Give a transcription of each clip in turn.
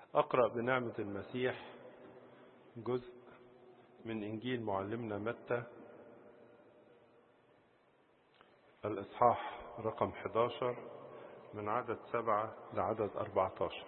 أقرأ بنعمة المسيح جزء من إنجيل معلمنا متى الإصحاح رقم 11 من عدد سبعة لعدد 14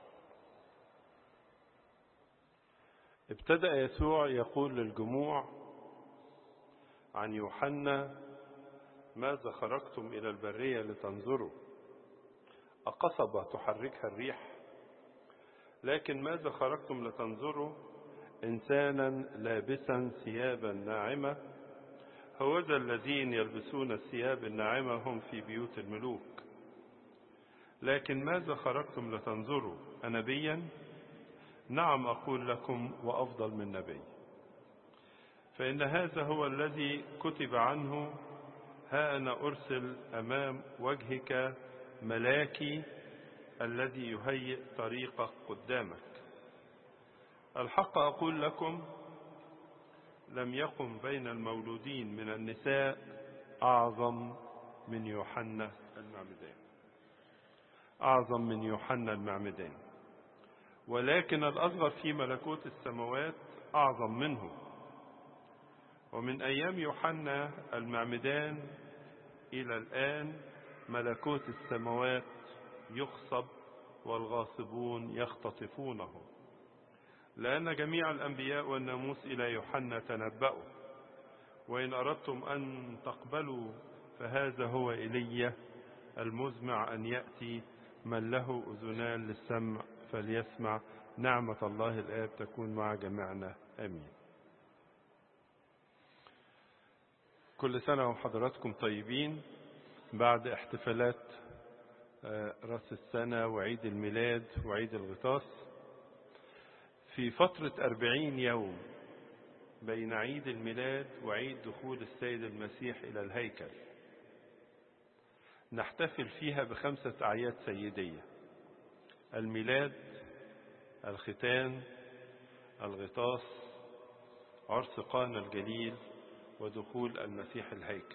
ابتدأ يسوع يقول للجموع عن يوحنا ماذا خرجتم إلى البرية لتنظروا أقصبة تحركها الريح لكن ماذا خرجتم لتنظروا إنسانا لابسا ثيابا ناعمة هوذا الذين يلبسون الثياب الناعمة هم في بيوت الملوك لكن ماذا خرجتم لتنظروا أنبيا نعم أقول لكم وأفضل من نبي فإن هذا هو الذي كتب عنه ها أنا أرسل أمام وجهك ملاكي الذي يهيئ طريقك قدامك الحق أقول لكم لم يقم بين المولودين من النساء أعظم من يوحنا المعمدان أعظم من يوحنا المعمدان ولكن الأصغر في ملكوت السماوات أعظم منه ومن أيام يوحنا المعمدان إلى الآن ملكوت السماوات يخصب والغاصبون يختطفونه لأن جميع الأنبياء والناموس إلى يوحنا تنبأوا وإن أردتم أن تقبلوا فهذا هو إلي المزمع أن يأتي من له أذنان للسمع فليسمع نعمة الله الآب تكون مع جميعنا آمين كل سنة وحضراتكم طيبين بعد احتفالات رأس السنة وعيد الميلاد وعيد الغطاس في فترة أربعين يوم بين عيد الميلاد وعيد دخول السيد المسيح إلى الهيكل نحتفل فيها بخمسة أعياد سيدية الميلاد الختان الغطاس عرس قانا الجليل ودخول المسيح الهيكل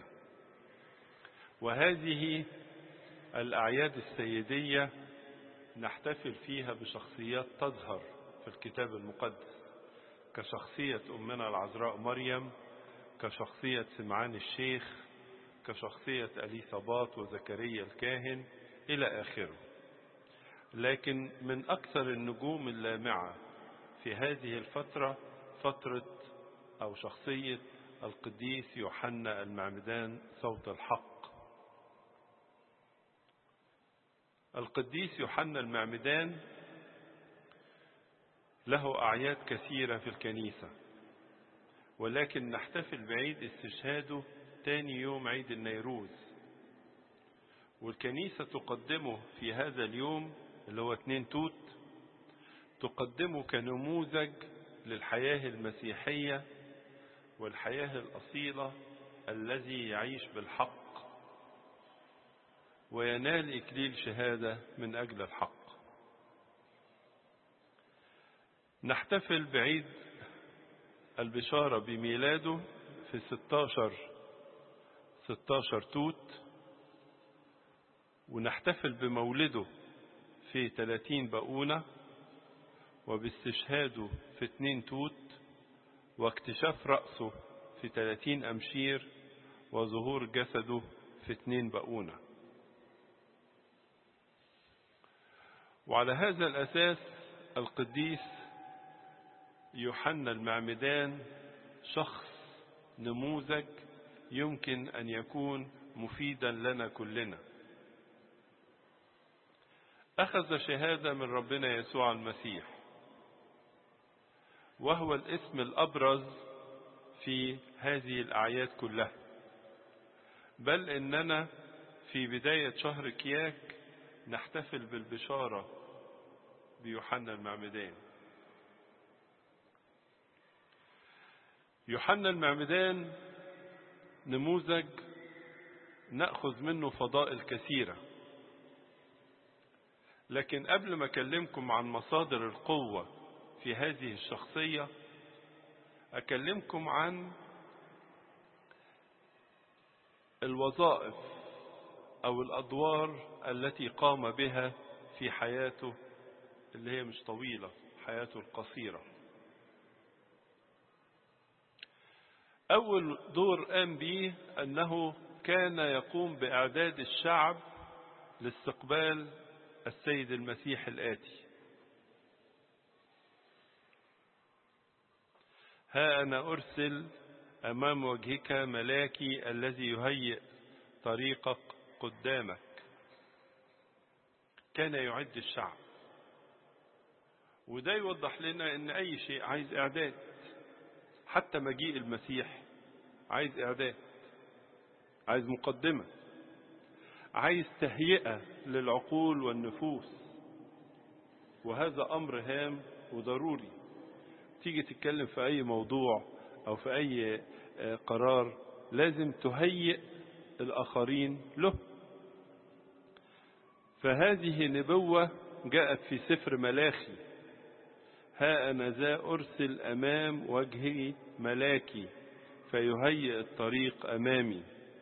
وهذه الأعياد السيدية نحتفل فيها بشخصيات تظهر في الكتاب المقدس كشخصية أمنا العذراء مريم كشخصية سمعان الشيخ كشخصية أليصابات وزكريا الكاهن إلى آخره لكن من أكثر النجوم اللامعة في هذه الفترة فترة أو شخصية القديس يوحنا المعمدان صوت الحق القديس يوحنا المعمدان له أعياد كثيرة في الكنيسة ولكن نحتفل بعيد استشهاده تاني يوم عيد النيروز والكنيسة تقدمه في هذا اليوم اللي هو اتنين توت تقدمه كنموذج للحياة المسيحية والحياة الأصيلة الذي يعيش بالحق وينال إكليل شهادة من أجل الحق نحتفل بعيد البشارة بميلاده في 16 16 توت ونحتفل بمولده في 30 بقونة وباستشهاده في 2 توت واكتشاف رأسه في 30 أمشير وظهور جسده في 2 بقونة وعلى هذا الأساس القديس يوحنا المعمدان شخص نموذج يمكن أن يكون مفيدا لنا كلنا أخذ شهادة من ربنا يسوع المسيح وهو الاسم الأبرز في هذه الأعياد كلها بل إننا في بداية شهر كياك نحتفل بالبشارة بيوحنا المعمدان يوحنا المعمدان نموذج نأخذ منه فضائل كثيرة لكن قبل ما أكلمكم عن مصادر القوة في هذه الشخصية أكلمكم عن الوظائف أو الأدوار التي قام بها في حياته اللي هي مش طويلة حياته القصيرة أول دور قام به أنه كان يقوم بإعداد الشعب لاستقبال السيد المسيح الآتي ها أنا أرسل أمام وجهك ملاكي الذي يهيئ طريقك قدامك كان يعد الشعب وده يوضح لنا ان اي شيء عايز اعداد حتى مجيء المسيح عايز اعداد عايز مقدمة عايز تهيئة للعقول والنفوس وهذا امر هام وضروري تيجي تتكلم في اي موضوع او في اي قرار لازم تهيئ الاخرين له فهذه نبوة جاءت في سفر ملاخي ها أنا ذا أرسل أمام وجهي ملاكي فيهيئ الطريق أمامي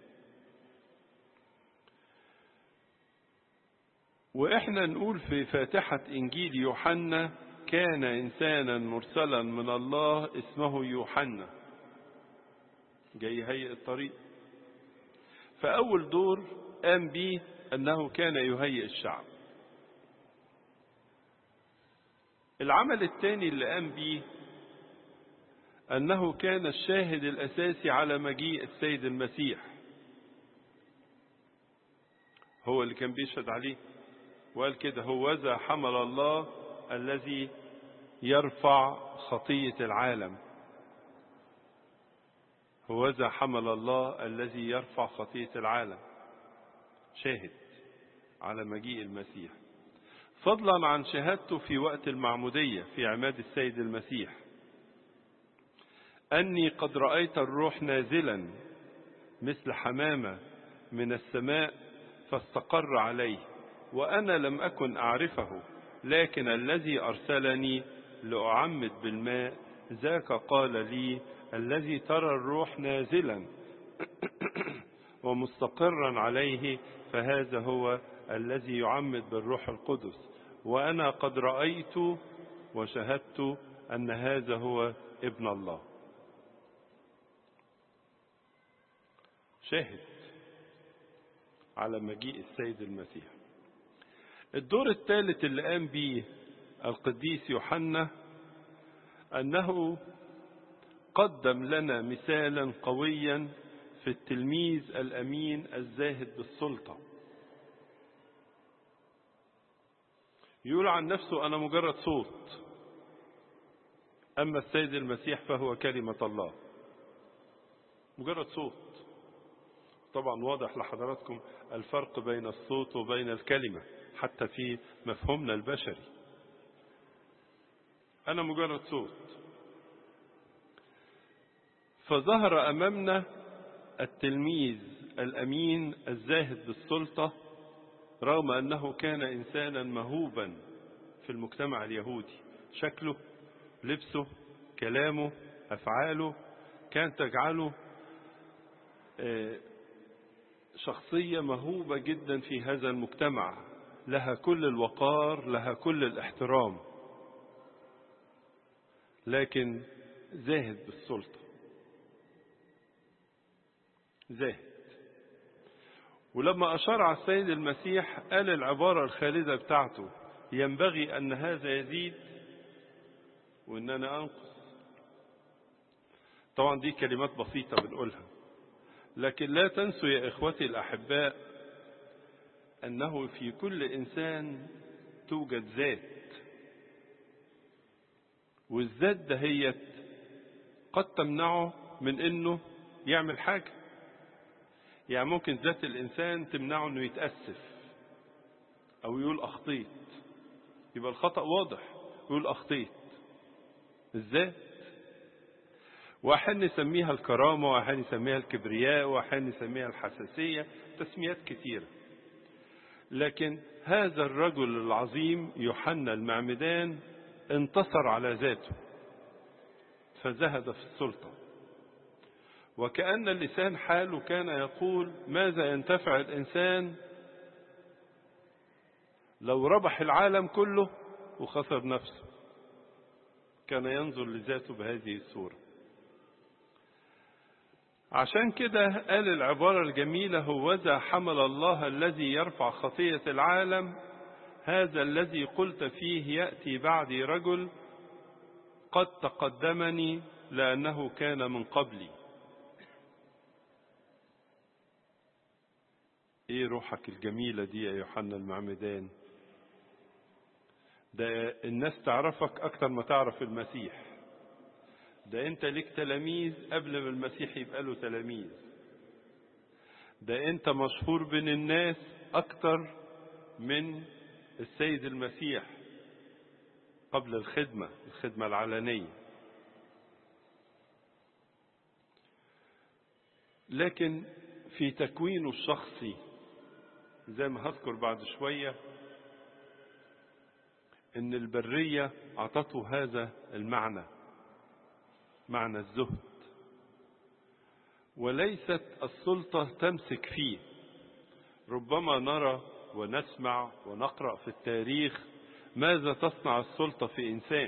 وإحنا نقول في فاتحة إنجيل يوحنا كان إنسانا مرسلا من الله اسمه يوحنا جاي يهيئ الطريق فأول دور قام به أنه كان يهيئ الشعب العمل الثاني اللي قام به أنه كان الشاهد الأساسي على مجيء السيد المسيح هو اللي كان بيشهد عليه وقال كده هوذا حمل الله الذي يرفع خطية العالم هوذا حمل الله الذي يرفع خطية العالم شاهد على مجيء المسيح فضلا عن شهادته في وقت المعمودية في عماد السيد المسيح أني قد رأيت الروح نازلا مثل حمامة من السماء فاستقر عليه وأنا لم أكن أعرفه لكن الذي أرسلني لأعمد بالماء ذاك قال لي الذي ترى الروح نازلا ومستقرا عليه فهذا هو الذي يعمد بالروح القدس وأنا قد رأيت وشهدت أن هذا هو ابن الله شاهد على مجيء السيد المسيح الدور الثالث اللي قام به القديس يوحنا أنه قدم لنا مثالا قويا في التلميذ الأمين الزاهد بالسلطة يقول عن نفسه أنا مجرد صوت أما السيد المسيح فهو كلمة الله مجرد صوت طبعا واضح لحضراتكم الفرق بين الصوت وبين الكلمة حتى في مفهومنا البشري أنا مجرد صوت فظهر أمامنا التلميذ الأمين الزاهد بالسلطة رغم أنه كان إنسانا مهوبا في المجتمع اليهودي شكله لبسه كلامه أفعاله كان تجعله شخصية مهوبة جدا في هذا المجتمع لها كل الوقار لها كل الاحترام لكن زاهد بالسلطة زاهد ولما أشار على السيد المسيح قال العبارة الخالدة بتاعته ينبغي أن هذا يزيد وأن أنا أنقص طبعا دي كلمات بسيطة بنقولها لكن لا تنسوا يا إخوتي الأحباء أنه في كل إنسان توجد ذات والذات دهيت قد تمنعه من أنه يعمل حاجة يعني ممكن ذات الإنسان تمنعه أنه يتأسف أو يقول أخطيت يبقى الخطأ واضح يقول أخطيت الذات وأحيانا نسميها الكرامة وأحيانا نسميها الكبرياء وأحيانا نسميها الحساسية تسميات كثيرة لكن هذا الرجل العظيم يوحنا المعمدان انتصر على ذاته فزهد في السلطة وكأن اللسان حاله كان يقول ماذا ينتفع الإنسان لو ربح العالم كله وخسر نفسه كان ينظر لذاته بهذه الصورة عشان كده قال العبارة الجميلة هوذا حمل الله الذي يرفع خطية العالم هذا الذي قلت فيه يأتي بعدي رجل قد تقدمني لأنه كان من قبلي ايه روحك الجميلة دي يا يوحنا المعمدان ده الناس تعرفك اكتر ما تعرف المسيح ده انت ليك تلاميذ قبل ما المسيح يبقى له تلاميذ ده انت مشهور بين الناس اكتر من السيد المسيح قبل الخدمة الخدمة العلنية لكن في تكوينه الشخصي زي ما هذكر بعد شوية ان البرية اعطته هذا المعنى معنى الزهد وليست السلطة تمسك فيه ربما نرى ونسمع ونقرأ في التاريخ ماذا تصنع السلطة في إنسان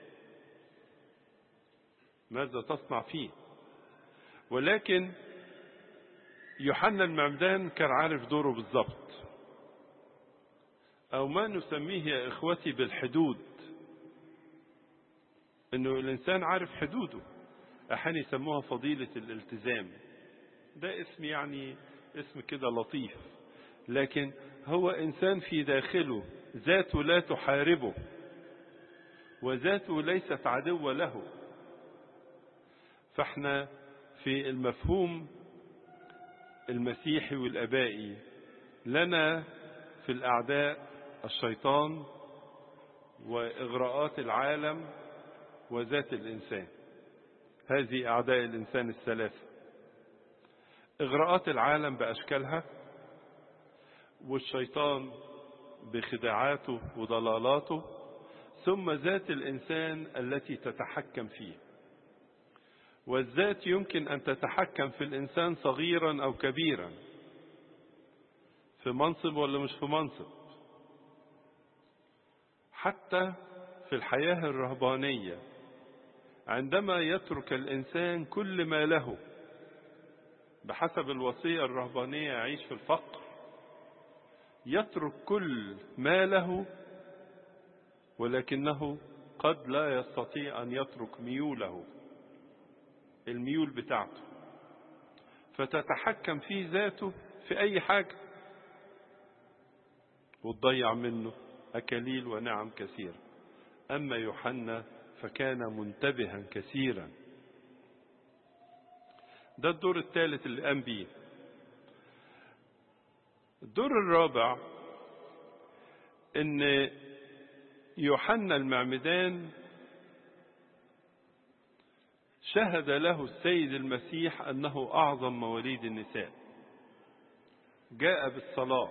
ماذا تصنع فيه ولكن يوحنا المعمدان كان عارف دوره بالضبط أو ما نسميه يا إخوتي بالحدود إنه الإنسان عارف حدوده أحيانا يسموها فضيلة الالتزام ده اسم يعني اسم كده لطيف لكن هو إنسان في داخله ذاته لا تحاربه وذاته ليست عدوة له فاحنا في المفهوم المسيحي والأبائي لنا في الأعداء الشيطان وإغراءات العالم وذات الإنسان هذه أعداء الإنسان الثلاثة إغراءات العالم بأشكالها والشيطان بخداعاته وضلالاته ثم ذات الإنسان التي تتحكم فيه والذات يمكن أن تتحكم في الإنسان صغيرا أو كبيرا في منصب ولا مش في منصب حتى في الحياة الرهبانية عندما يترك الإنسان كل ما له بحسب الوصية الرهبانية يعيش في الفقر يترك كل ما له ولكنه قد لا يستطيع أن يترك ميوله الميول بتاعته فتتحكم في ذاته في أي حاجة وتضيع منه أكاليل ونعم كثيرة أما يوحنا فكان منتبها كثيرا ده الدور الثالث اللي قام بيه الدور الرابع ان يوحنا المعمدان شهد له السيد المسيح انه اعظم مواليد النساء جاء بالصلاه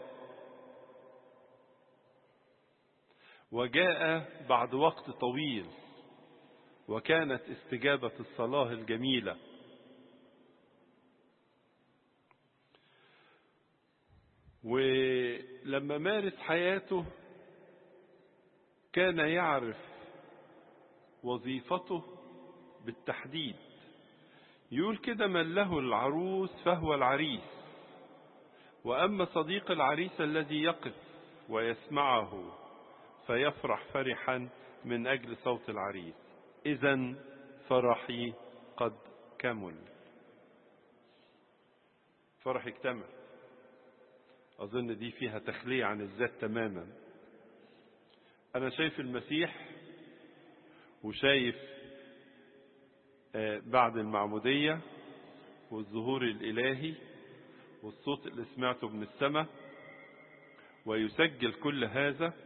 وجاء بعد وقت طويل وكانت استجابه الصلاه الجميله ولما مارس حياته كان يعرف وظيفته بالتحديد يقول كده من له العروس فهو العريس واما صديق العريس الذي يقف ويسمعه فيفرح فرحا من اجل صوت العريس اذا فرحي قد كمل فرح اكتمل أظن دي فيها تخلية عن الذات تماما أنا شايف المسيح وشايف بعد المعمودية والظهور الإلهي والصوت اللي سمعته من السماء ويسجل كل هذا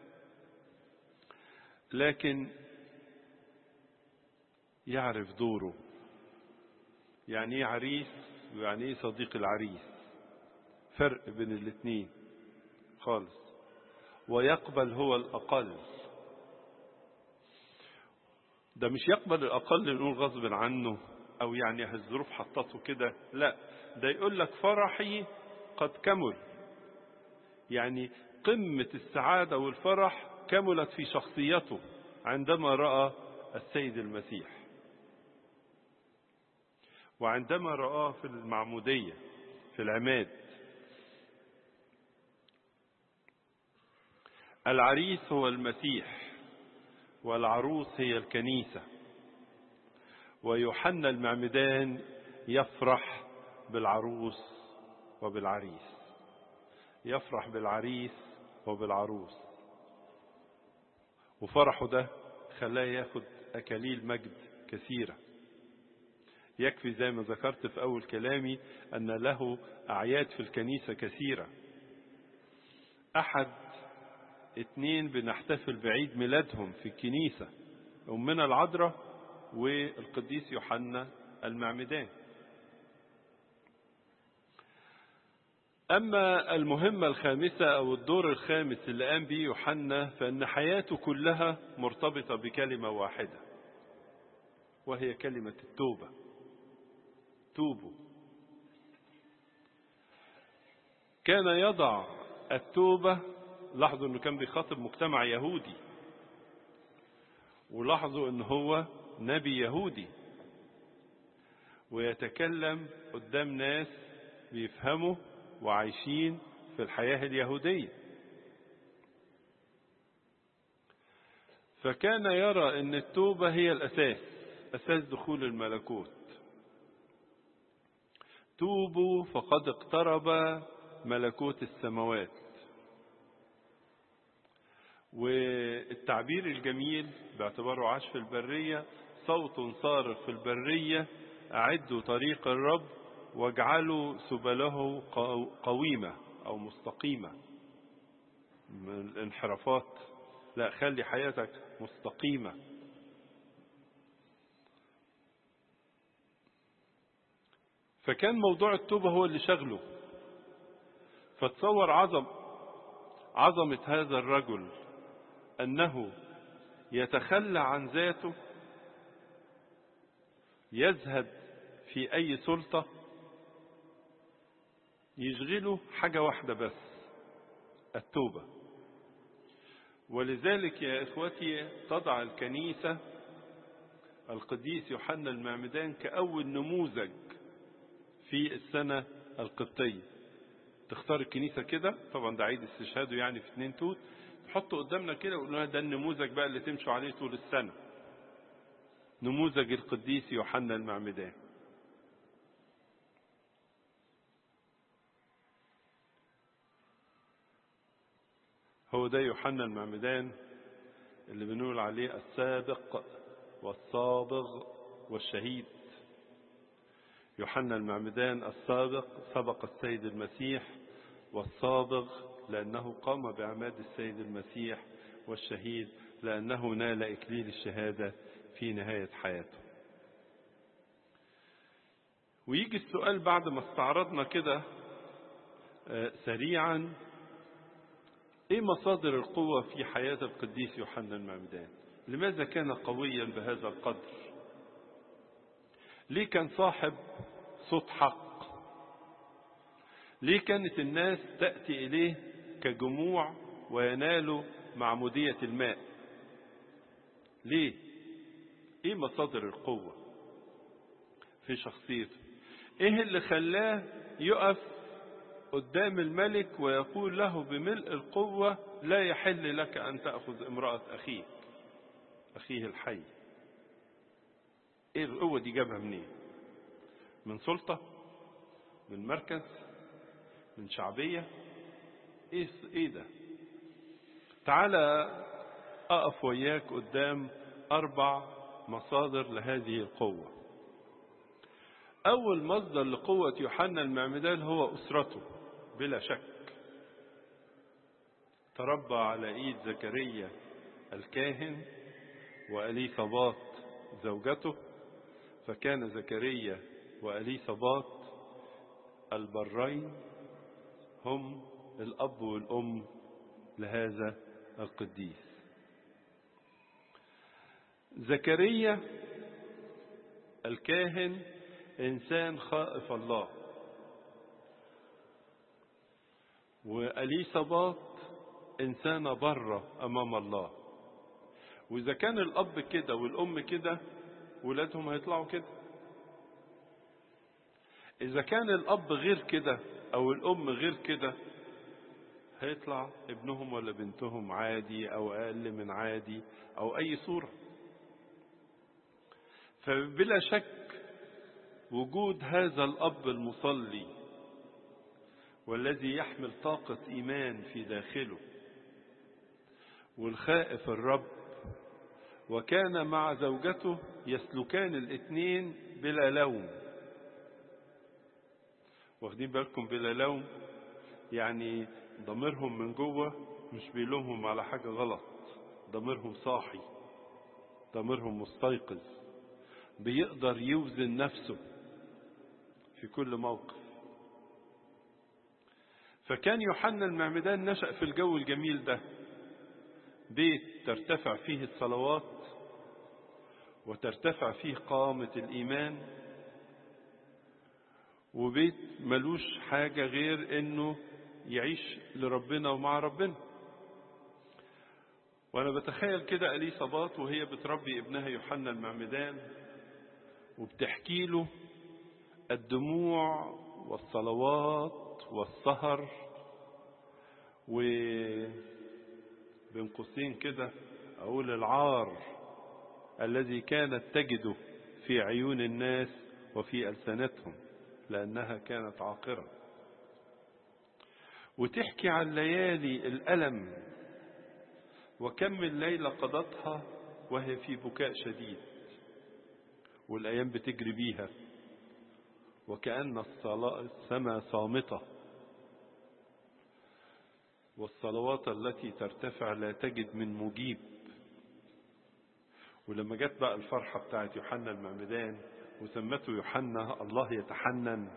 لكن يعرف دوره يعني ايه عريس ويعني ايه صديق العريس فرق بين الاثنين خالص ويقبل هو الأقل ده مش يقبل الأقل نقول غصب عنه أو يعني الظروف حطته كده لا ده يقول لك فرحي قد كمل يعني قمة السعادة والفرح كملت في شخصيته عندما رأى السيد المسيح وعندما رآه في المعمودية في العماد العريس هو المسيح والعروس هي الكنيسة ويوحنا المعمدان يفرح بالعروس وبالعريس يفرح بالعريس وبالعروس وفرحه ده خلاه ياخد أكاليل مجد كثيرة يكفي زي ما ذكرت في أول كلامي أن له أعياد في الكنيسة كثيرة أحد اتنين بنحتفل بعيد ميلادهم في الكنيسة أمنا العذراء والقديس يوحنا المعمدان أما المهمة الخامسة أو الدور الخامس اللي قام به يوحنا فإن حياته كلها مرتبطة بكلمة واحدة وهي كلمة التوبة توبوا كان يضع التوبة لاحظوا انه كان بيخاطب مجتمع يهودي ولاحظوا ان هو نبي يهودي ويتكلم قدام ناس بيفهموا وعايشين في الحياة اليهودية فكان يرى ان التوبة هي الاساس اساس دخول الملكوت توبوا فقد اقترب ملكوت السماوات والتعبير الجميل باعتباره عاش في البرية صوت صارخ في البرية أعدوا طريق الرب واجعلوا سبله قويمة أو مستقيمة من الانحرافات لا خلي حياتك مستقيمة فكان موضوع التوبة هو اللي شغله فتصور عظم عظمة هذا الرجل أنه يتخلى عن ذاته يزهد في أي سلطة يشغله حاجة واحدة بس التوبة ولذلك يا إخوتي تضع الكنيسة القديس يوحنا المعمدان كأول نموذج في السنة القبطية تختار الكنيسة كده طبعا ده عيد استشهاده يعني في اتنين توت تحطه قدامنا كده وقول لنا ده النموذج بقى اللي تمشوا عليه طول السنة نموذج القديس يوحنا المعمدان هو ده يوحنا المعمدان اللي بنقول عليه السابق والصابغ والشهيد يوحنا المعمدان السابق سبق السيد المسيح والصابغ لأنه قام بعماد السيد المسيح والشهيد لأنه نال إكليل الشهادة في نهاية حياته ويجي السؤال بعد ما استعرضنا كده سريعا ايه مصادر القوة في حياة القديس يوحنا المعمدان لماذا كان قويا بهذا القدر ليه كان صاحب صوت حق ليه كانت الناس تأتي إليه كجموع وينالوا معمودية الماء ليه ايه مصادر القوة في شخصيته ايه اللي خلاه يقف قدام الملك ويقول له بملء القوة لا يحل لك أن تأخذ امرأة أخيك أخيه الحي ايه القوة دي جابها منين من سلطة من مركز من شعبية ايه ايه ده تعالى اقف وياك قدام اربع مصادر لهذه القوة اول مصدر لقوة يوحنا المعمدان هو اسرته بلا شك تربى على ايد زكريا الكاهن واليصابات زوجته فكان زكريا واليصابات البرين هم الاب والام لهذا القديس زكريا الكاهن انسان خائف الله واليصابات إنسانة برة أمام الله وإذا كان الأب كده والأم كده ولادهم هيطلعوا كده إذا كان الأب غير كده أو الأم غير كده هيطلع ابنهم ولا بنتهم عادي أو أقل من عادي أو أي صورة فبلا شك وجود هذا الأب المصلي والذي يحمل طاقة إيمان في داخله والخائف الرب وكان مع زوجته يسلكان الاثنين بلا لوم واخدين بالكم بلا لوم يعني ضميرهم من جوه مش بيلومهم على حاجة غلط ضميرهم صاحي ضميرهم مستيقظ بيقدر يوزن نفسه في كل موقف فكان يوحنا المعمدان نشأ في الجو الجميل ده بيت ترتفع فيه الصلوات وترتفع فيه قامة الإيمان وبيت ملوش حاجة غير إنه يعيش لربنا ومع ربنا وأنا بتخيل كده أليصابات وهي بتربي ابنها يوحنا المعمدان وبتحكي له الدموع والصلوات والسهر و بين قوسين كده أقول العار الذي كانت تجده في عيون الناس وفي ألسنتهم لأنها كانت عاقرة وتحكي عن ليالي الألم وكم الليلة قضتها وهي في بكاء شديد والأيام بتجري بيها وكأن السماء صامتة والصلوات التي ترتفع لا تجد من مجيب ولما جت بقى الفرحة بتاعت يوحنا المعمدان وسمته يوحنا الله يتحنن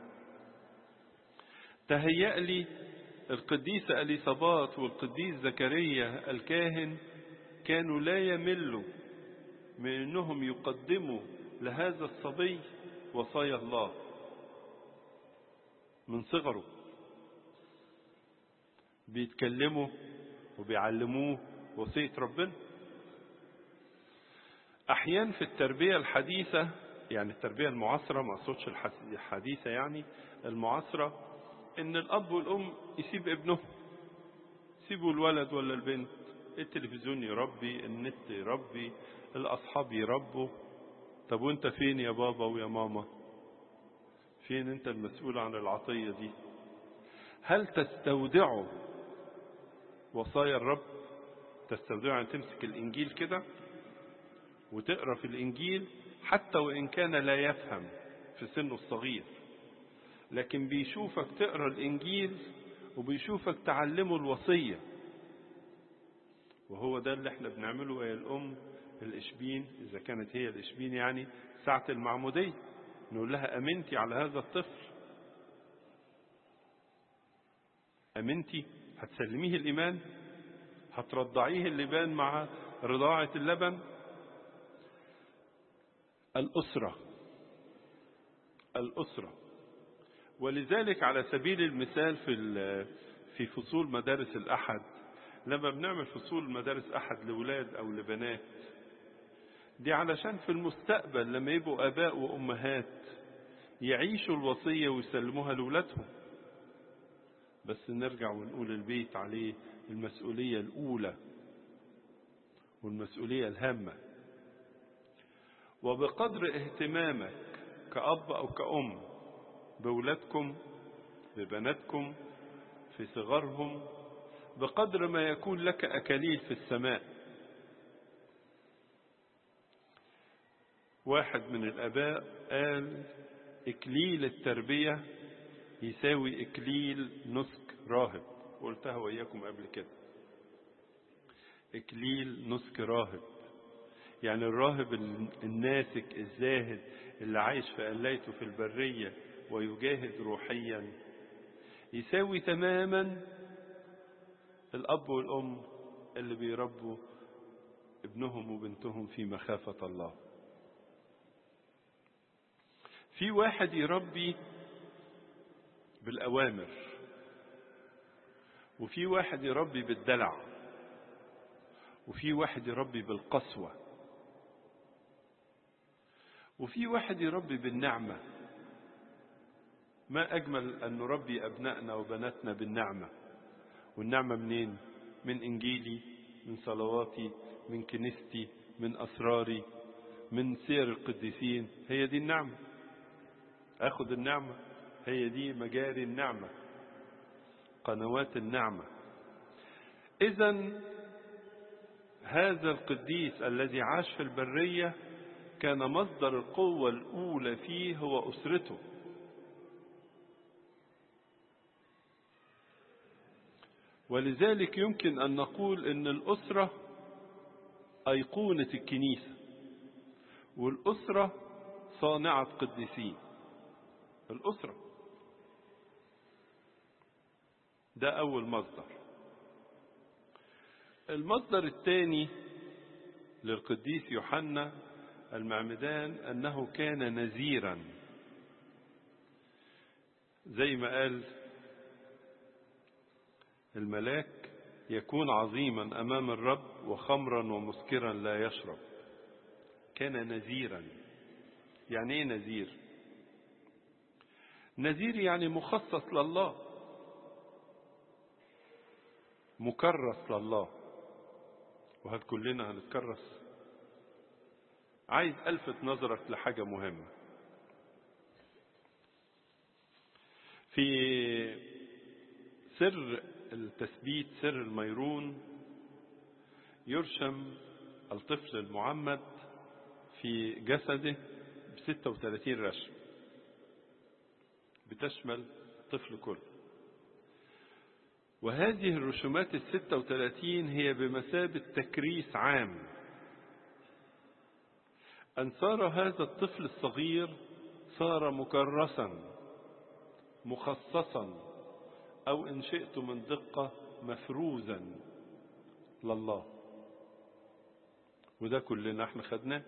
تهيأ لي القديسة أليصابات والقديس زكريا الكاهن كانوا لا يملوا من أنهم يقدموا لهذا الصبي وصايا الله من صغره بيتكلموا وبيعلموه وصية ربنا أحيانا في التربية الحديثة يعني التربية المعاصرة ما أقصدش الحديثة يعني المعاصرة إن الأب والأم يسيب ابنه يسيبوا الولد ولا البنت التلفزيون يربي النت يربي الأصحاب يربوا طب وانت فين يا بابا ويا ماما فين انت المسؤول عن العطية دي هل تستودعوا وصايا الرب تستودعوا أن تمسك الإنجيل كده وتقرأ في الإنجيل حتى وإن كان لا يفهم في سنه الصغير لكن بيشوفك تقرأ الإنجيل وبيشوفك تعلمه الوصية وهو ده اللي احنا بنعمله يا الأم الإشبين إذا كانت هي الإشبين يعني ساعة المعمودية نقول لها أمنتي على هذا الطفل أمنتي هتسلميه الإيمان هترضعيه اللبان مع رضاعة اللبن الأسرة الأسرة ولذلك على سبيل المثال في في فصول مدارس الأحد لما بنعمل فصول مدارس أحد لولاد أو لبنات دي علشان في المستقبل لما يبقوا آباء وأمهات يعيشوا الوصية ويسلموها لولادهم بس نرجع ونقول البيت عليه المسؤولية الأولى والمسؤولية الهامة وبقدر اهتمامك كأب أو كأم بولادكم ببناتكم في صغرهم بقدر ما يكون لك أكاليل في السماء واحد من الآباء قال إكليل التربية يساوي إكليل نسك راهب قلتها وإياكم قبل كده إكليل نسك راهب يعني الراهب الناسك الزاهد اللي عايش في قلايته في البرية ويجاهد روحيا يساوي تماما الأب والأم اللي بيربوا ابنهم وبنتهم في مخافة الله في واحد يربي بالأوامر وفي واحد يربي بالدلع وفي واحد يربي بالقسوة وفي واحد يربي بالنعمة ما أجمل أن نربي أبنائنا وبناتنا بالنعمة والنعمة منين من إنجيلي من صلواتي من كنيستي من أسراري من سير القديسين هي دي النعمة أخذ النعمة هي دي مجاري النعمة قنوات النعمة إذا هذا القديس الذي عاش في البرية كان مصدر القوة الأولى فيه هو أسرته ولذلك يمكن أن نقول أن الأسرة أيقونة الكنيسة والأسرة صانعة قديسين الأسرة ده أول مصدر المصدر الثاني للقديس يوحنا المعمدان أنه كان نذيرا زي ما قال الملاك يكون عظيما أمام الرب وخمرا ومسكرا لا يشرب كان نذيرا يعني ايه نذير نذير يعني مخصص لله مكرس لله وهل كلنا هنتكرس عايز الفت نظرك لحاجة مهمة في سر التثبيت سر الميرون يرشم الطفل المعمد في جسده ب 36 رشم بتشمل الطفل كله وهذه الرسومات ال 36 هي بمثابة تكريس عام أن صار هذا الطفل الصغير صار مكرسا مخصصا أو إن شئت من دقة مفروزا لله وده كلنا احنا خدناه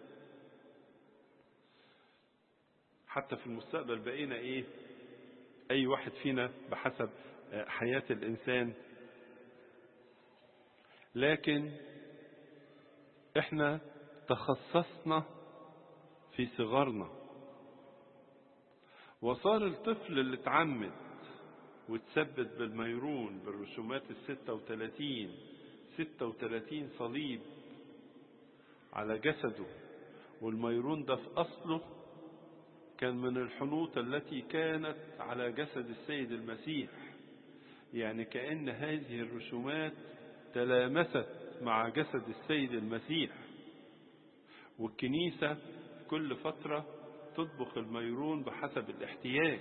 حتى في المستقبل بقينا ايه اي واحد فينا بحسب حياة الانسان لكن احنا تخصصنا في صغرنا وصار الطفل اللي اتعمد وتثبت بالميرون بالرسومات الستة وثلاثين ستة وثلاثين صليب على جسده والميرون ده في أصله كان من الحنوط التي كانت على جسد السيد المسيح يعني كأن هذه الرسومات تلامست مع جسد السيد المسيح والكنيسة كل فترة تطبخ الميرون بحسب الاحتياج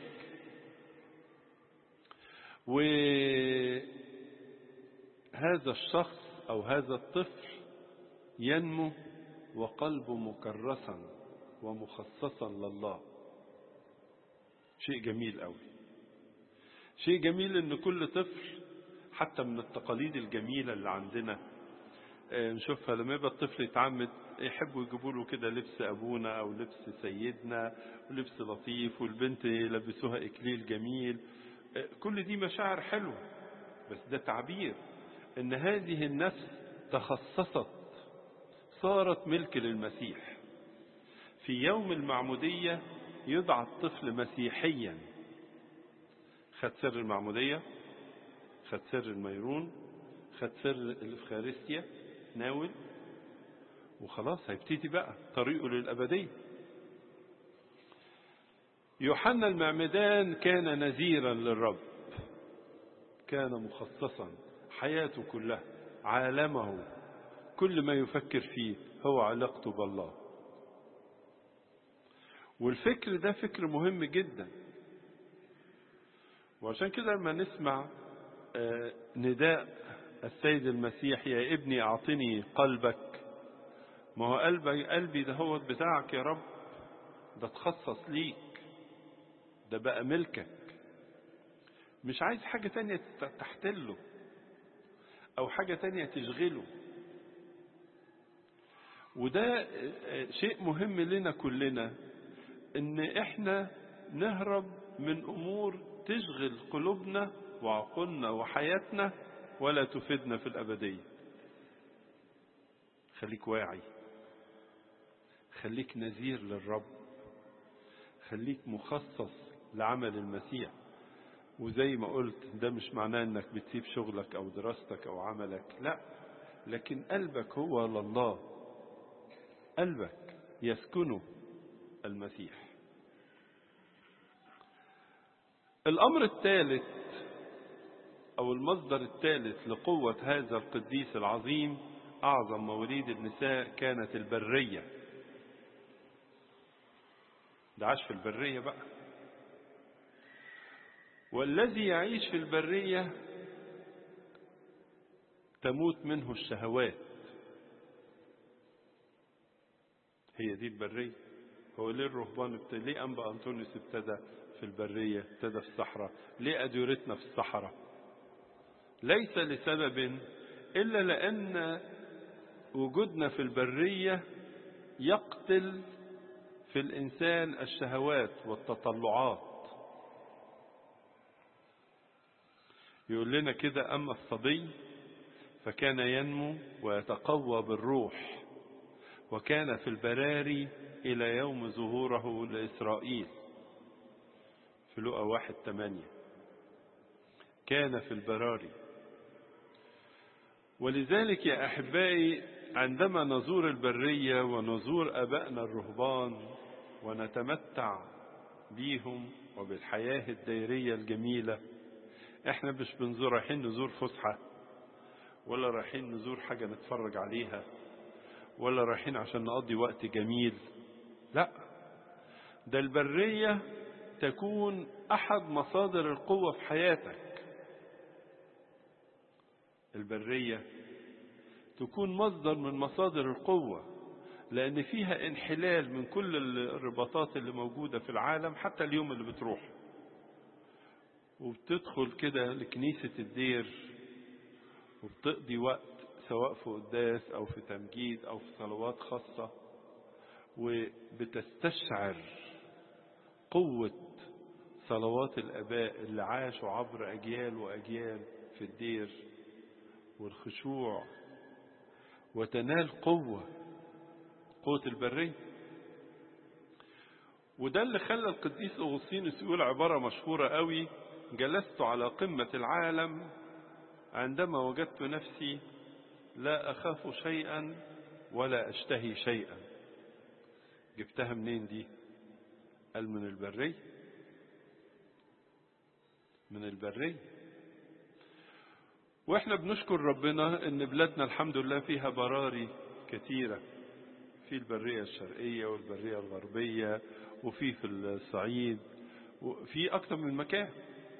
وهذا الشخص أو هذا الطفل ينمو وقلبه مكرسا ومخصصا لله شيء جميل قوي شيء جميل ان كل طفل حتى من التقاليد الجميلة اللي عندنا نشوفها لما يبقى الطفل يتعمد يحبوا يجيبوا له كده لبس ابونا او لبس سيدنا ولبس لطيف والبنت يلبسوها اكليل جميل كل دي مشاعر حلوة بس ده تعبير ان هذه النفس تخصصت صارت ملك للمسيح في يوم المعمودية يدعى الطفل مسيحيا خد سر المعمودية خد سر الميرون خد سر الإفخارستيا ناول وخلاص هيبتدي بقى طريقه للأبدية يوحنا المعمدان كان نذيرا للرب كان مخصصا حياته كلها عالمه كل ما يفكر فيه هو علاقته بالله والفكر ده فكر مهم جدا وعشان كده لما نسمع نداء السيد المسيح يا ابني اعطني قلبك ما هو قلبي قلبي ده هو بتاعك يا رب ده تخصص ليك ده بقى ملكك مش عايز حاجة تانية تحتله او حاجة تانية تشغله وده شيء مهم لنا كلنا ان احنا نهرب من امور تشغل قلوبنا وعقولنا وحياتنا ولا تفيدنا في الابديه خليك واعي خليك نذير للرب خليك مخصص لعمل المسيح وزي ما قلت ده مش معناه انك بتسيب شغلك او دراستك او عملك لا لكن قلبك هو لله قلبك يسكنه المسيح الامر الثالث او المصدر الثالث لقوة هذا القديس العظيم اعظم مواليد النساء كانت البرية ده عاش في البرية بقى والذي يعيش في البرية تموت منه الشهوات هي دي البرية هو ليه الرهبان ابتدى ليه أنبا أنطونيوس ابتدى في البرية ابتدى في الصحراء ليه أديرتنا في الصحراء ليس لسبب إلا لأن وجودنا في البرية يقتل في الإنسان الشهوات والتطلعات يقول لنا كده أما الصبي فكان ينمو ويتقوى بالروح وكان في البراري إلى يوم ظهوره لإسرائيل في لقى واحد تمانية كان في البراري ولذلك يا أحبائي عندما نزور البرية ونزور أبائنا الرهبان ونتمتع بيهم وبالحياة الدائرية الجميلة احنا مش بنزور رايحين نزور فسحة ولا رايحين نزور حاجة نتفرج عليها ولا رايحين عشان نقضي وقت جميل لا ده البرية تكون أحد مصادر القوة في حياتك البرية تكون مصدر من مصادر القوة لأن فيها انحلال من كل الرباطات اللي موجودة في العالم حتى اليوم اللي بتروح وبتدخل كده لكنيسة الدير وبتقضي وقت سواء في قداس أو في تمجيد أو في صلوات خاصة وبتستشعر قوة صلوات الآباء اللي عاشوا عبر أجيال وأجيال في الدير والخشوع وتنال قوة قوة البرية وده اللي خلى القديس أغسطينوس يقول عبارة مشهورة قوي جلست على قمة العالم عندما وجدت نفسي لا أخاف شيئا ولا أشتهي شيئا جبتها منين دي قال من البرية من البرية واحنا بنشكر ربنا ان بلادنا الحمد لله فيها براري كثيرة في البرية الشرقية والبرية الغربية وفي في الصعيد وفي أكثر من مكان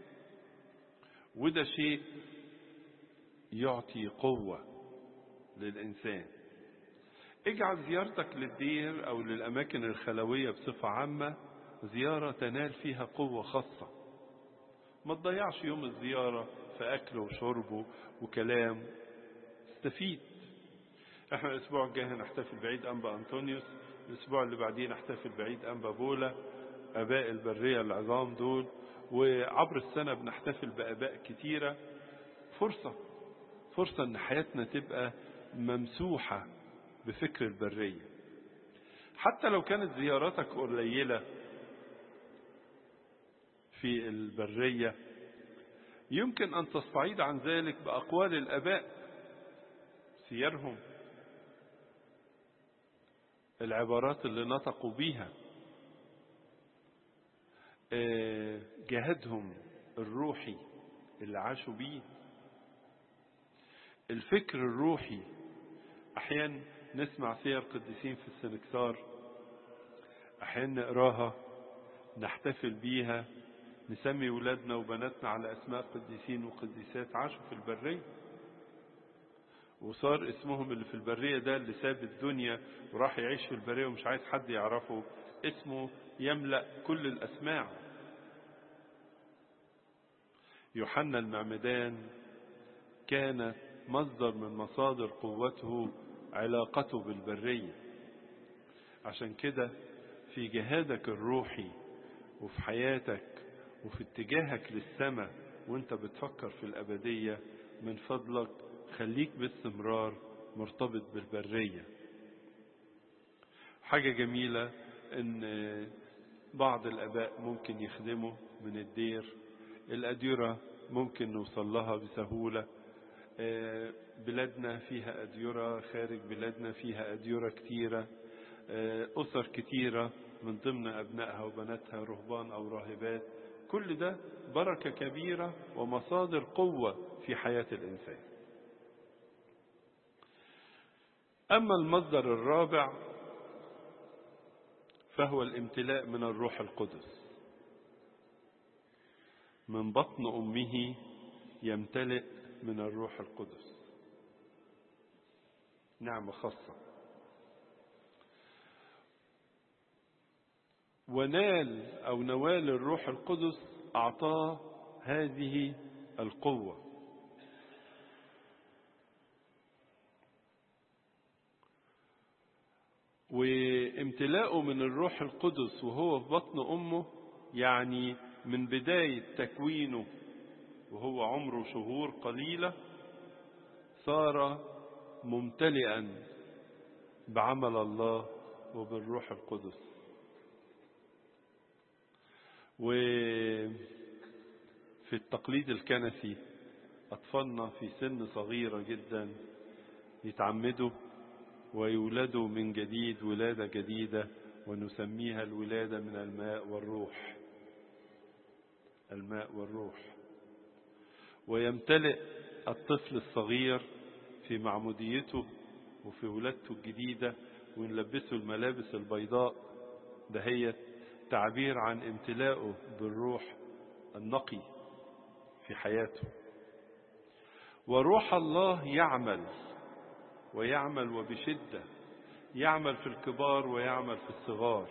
وده شيء يعطي قوة للإنسان اجعل زيارتك للدير أو للأماكن الخلوية بصفة عامة زيارة تنال فيها قوة خاصة ما تضيعش يوم الزيارة في أكل وشرب وكلام استفيد احنا الأسبوع الجاي هنحتفل بعيد أنبا أنطونيوس الأسبوع اللي بعديه نحتفل بعيد أنبا بولا أباء البرية العظام دول وعبر السنة بنحتفل بآباء كتيرة فرصة فرصة ان حياتنا تبقى ممسوحة بفكر البرية حتى لو كانت زياراتك قليلة في البرية يمكن أن تستعيد عن ذلك بأقوال الآباء سيرهم العبارات اللي نطقوا بيها جهادهم الروحي اللي عاشوا بيه الفكر الروحي احيانا نسمع سير قديسين في السنكسار احيانا نقراها نحتفل بيها نسمي ولادنا وبناتنا على اسماء قديسين وقديسات عاشوا في البريه وصار اسمهم اللي في البريه ده اللي ساب الدنيا وراح يعيش في البريه ومش عايز حد يعرفه اسمه يملا كل الاسماع يوحنا المعمدان كان مصدر من مصادر قوته علاقته بالبرية عشان كده في جهادك الروحي وفي حياتك وفي اتجاهك للسماء وانت بتفكر في الأبدية من فضلك خليك باستمرار مرتبط بالبرية حاجة جميلة ان بعض الاباء ممكن يخدموا من الدير الاديرة ممكن نوصل لها بسهولة بلادنا فيها أديرة خارج بلادنا فيها أديرة كتيرة أسر كتيرة من ضمن أبنائها وبناتها رهبان أو راهبات كل ده بركة كبيرة ومصادر قوة في حياة الإنسان أما المصدر الرابع فهو الامتلاء من الروح القدس من بطن أمه يمتلئ من الروح القدس نعمة خاصة ونال أو نوال الروح القدس أعطاه هذه القوة وامتلاؤه من الروح القدس وهو في بطن أمه يعني من بداية تكوينه وهو عمره شهور قليلة صار ممتلئا بعمل الله وبالروح القدس وفي التقليد الكنسي أطفالنا في سن صغيرة جدا يتعمدوا ويولدوا من جديد ولادة جديدة ونسميها الولادة من الماء والروح الماء والروح ويمتلئ الطفل الصغير في معموديته وفي ولادته الجديدة ونلبسه الملابس البيضاء دهيت تعبير عن امتلاءه بالروح النقي في حياته وروح الله يعمل ويعمل وبشدة يعمل في الكبار ويعمل في الصغار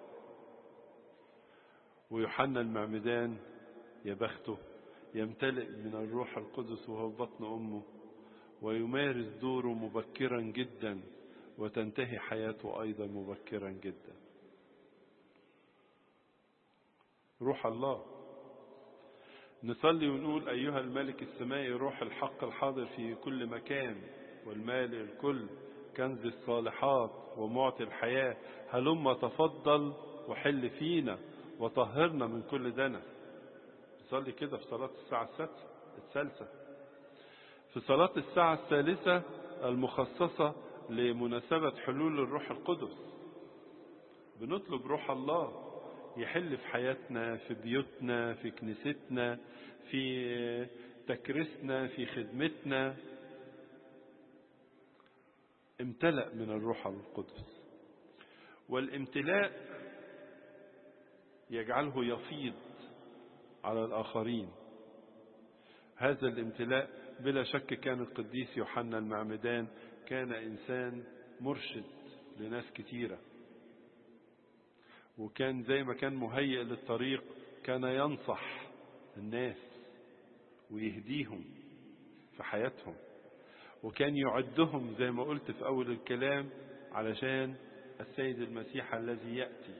ويوحنا المعمدان يا بخته يمتلئ من الروح القدس وهو في بطن أمه ويمارس دوره مبكرا جدا وتنتهي حياته أيضا مبكرا جدا روح الله نصلي ونقول أيها الملك السمائي روح الحق الحاضر في كل مكان والمال الكل كنز الصالحات ومعطي الحياة هلما تفضل وحل فينا وطهرنا من كل دنس نصلي كده في صلاة الساعة السادسة الثالثة في صلاة الساعة الثالثة المخصصة لمناسبة حلول الروح القدس بنطلب روح الله يحل في حياتنا في بيوتنا في كنيستنا في تكريسنا في خدمتنا امتلأ من الروح القدس والامتلاء يجعله يفيض على الآخرين هذا الامتلاء بلا شك كان القديس يوحنا المعمدان كان إنسان مرشد لناس كتيرة وكان زي ما كان مهيئ للطريق كان ينصح الناس ويهديهم في حياتهم وكان يعدهم زي ما قلت في أول الكلام علشان السيد المسيح الذي يأتي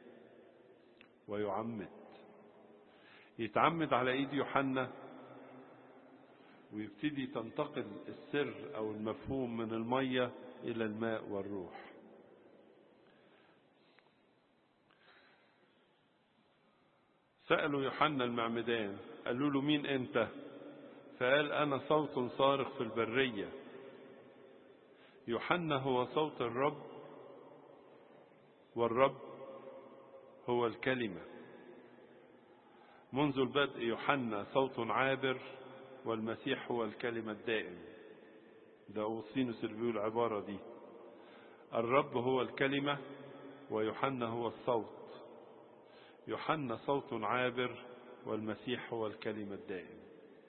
ويعمد يتعمد على ايد يوحنا ويبتدي تنتقل السر او المفهوم من المية الى الماء والروح سألوا يوحنا المعمدان قالوا له مين انت فقال انا صوت صارخ في البرية يوحنا هو صوت الرب والرب هو الكلمه منذ البدء يوحنا صوت عابر والمسيح هو الكلمة الدائم ده أوسينوس اللي بيقول العبارة دي الرب هو الكلمة ويوحنا هو الصوت يوحنا صوت عابر والمسيح هو الكلمة الدائم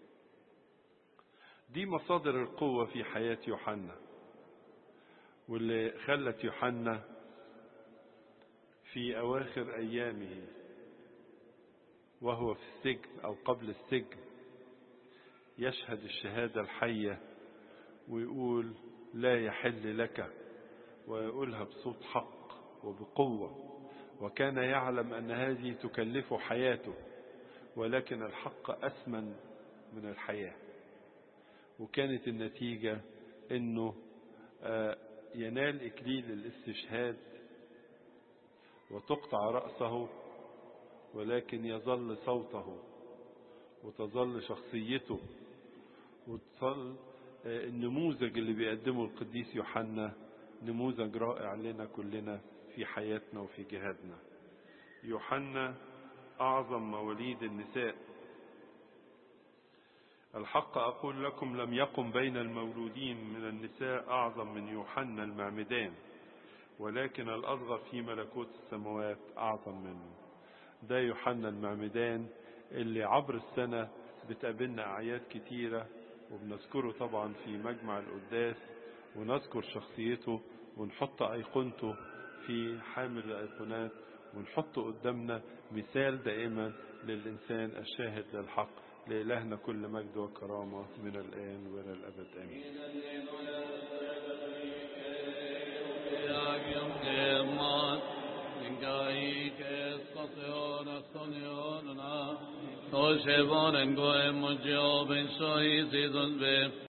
دي مصادر القوة في حياة يوحنا واللي خلت يوحنا في أواخر أيامه وهو في السجن أو قبل السجن يشهد الشهادة الحية ويقول لا يحل لك ويقولها بصوت حق وبقوة وكان يعلم أن هذه تكلفه حياته ولكن الحق أثمن من الحياة وكانت النتيجة أنه ينال إكليل الاستشهاد وتقطع رأسه ولكن يظل صوته وتظل شخصيته وتصل النموذج اللي بيقدمه القديس يوحنا نموذج رائع لنا كلنا في حياتنا وفي جهادنا يوحنا أعظم مواليد النساء الحق أقول لكم لم يقم بين المولودين من النساء أعظم من يوحنا المعمدان ولكن الأصغر في ملكوت السماوات أعظم منه ده يوحنا المعمدان اللي عبر السنة بتقابلنا أعياد كتيرة وبنذكره طبعا في مجمع القداس ونذكر شخصيته ونحط أيقونته في حامل الأيقونات ونحط قدامنا مثال دائما للإنسان الشاهد للحق لإلهنا كل مجد وكرامة من الآن وإلى الأبد آمين Oce voren goe mojo ben soi zidon be